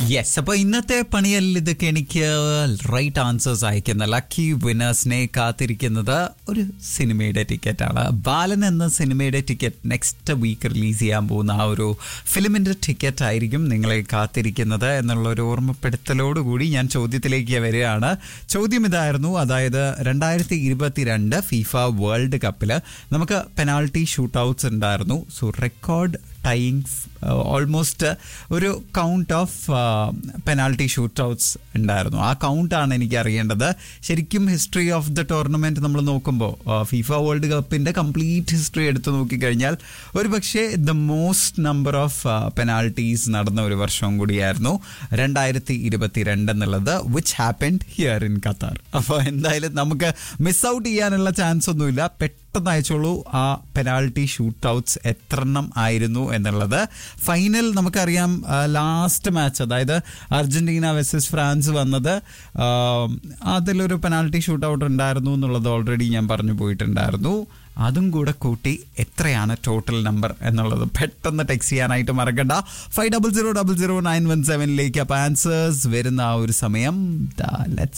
yes അപ്പൊ ഇന്നത്തെ പണിയല്ല ഇതൊക്കെ എനിക്ക് റൈറ്റ് ആൻസേഴ്സ് അയക്കുന്ന ലക്കി വിനേഴ്സിനെ കാത്തിരിക്കുന്നത് ഒരു സിനിമയുടെ ടിക്കറ്റാണ് ബാലൻ എന്ന സിനിമയുടെ ടിക്കറ്റ് നെക്സ്റ്റ് വീക്ക് റിലീസ് ചെയ്യാൻ പോകുന്ന ആ ഒരു ഫിലിമിന്റെ ടിക്കറ്റ് ആയിരിക്കും നിങ്ങളെ കാത്തിരിക്കുന്നത് എന്നുള്ള ഒരു ഓർമ്മപ്പെടുത്തലോടുകൂടി ഞാൻ ചോദ്യത്തിലേക്ക് വരികയാണ് ചോദ്യം ഇതായിരുന്നു അതായത് രണ്ടായിരത്തി ഇരുപത്തിരണ്ട് ഫിഫ വേൾഡ് കപ്പില് നമുക്ക് പെനാൾട്ടി ഷൂട്ട് ഔട്ട്സ് ഉണ്ടായിരുന്നു സോ റെക്കോർഡ് ടൈങ് ഓൾമോസ്റ്റ് ഒരു count of penalty shoot outs ഉണ്ടായിരുന്നു ആ കൗണ്ടാണ് എനിക്ക് അറിയേണ്ടത് ശരിക്കും ഹിസ്റ്ററി ഓഫ് ദ ടൂർണമെന്റ് നമ്മൾ നോക്കുമ്പോൾ ഫിഫ വേൾഡ് കപ്പിന്റെ കംപ്ലീറ്റ് ഹിസ്റ്ററി എടുത്തു നോക്കിക്കഴിഞ്ഞാൽ ഒരു പക്ഷേ the most number of penalties നടന്ന ഒരു വർഷവും കൂടിയായിരുന്നു രണ്ടായിരത്തി ഇരുപത്തിരണ്ട് എന്നുള്ളത് which happened here in Qatar അപ്പോൾ എന്തായാലും നമുക്ക് മിസ് ഔട്ട് ചെയ്യാനുള്ള ചാൻസ് ഒന്നുമില്ല പെട്ടെന്ന് അയച്ചോളൂ ആ പെനാൾട്ടി ഷൂട്ട് ഔട്ട്സ് എത്രണ്ണം ആയിരുന്നു എന്നുള്ളത് ഫൈനൽ നമുക്കറിയാം ലാസ്റ്റ് മാച്ച് അതായത് അർജന്റീന വെസസ് ഫ്രാൻസ് വന്നത് ആ, അതിലൊരു പെനാൾട്ടി ഷൂട്ട് ഔട്ട് ഉണ്ടായിരുന്നു എന്നുള്ളത് ഓൾറെഡി ഞാൻ പറഞ്ഞു പോയിട്ടുണ്ടായിരുന്നു അതും കൂടെ കൂട്ടി എത്രയാണ് ടോട്ടൽ നമ്പർ എന്നുള്ളത് പെട്ടെന്ന് ടെക്സ്റ്റ് ചെയ്യാനായിട്ട് മറക്കണ്ട five double zero double zero nine one സെവനിലേക്ക് അപ്പോൾ ആൻസേഴ്സ് വരുന്ന ആ ഒരു സമയം ലെറ്റ്സ്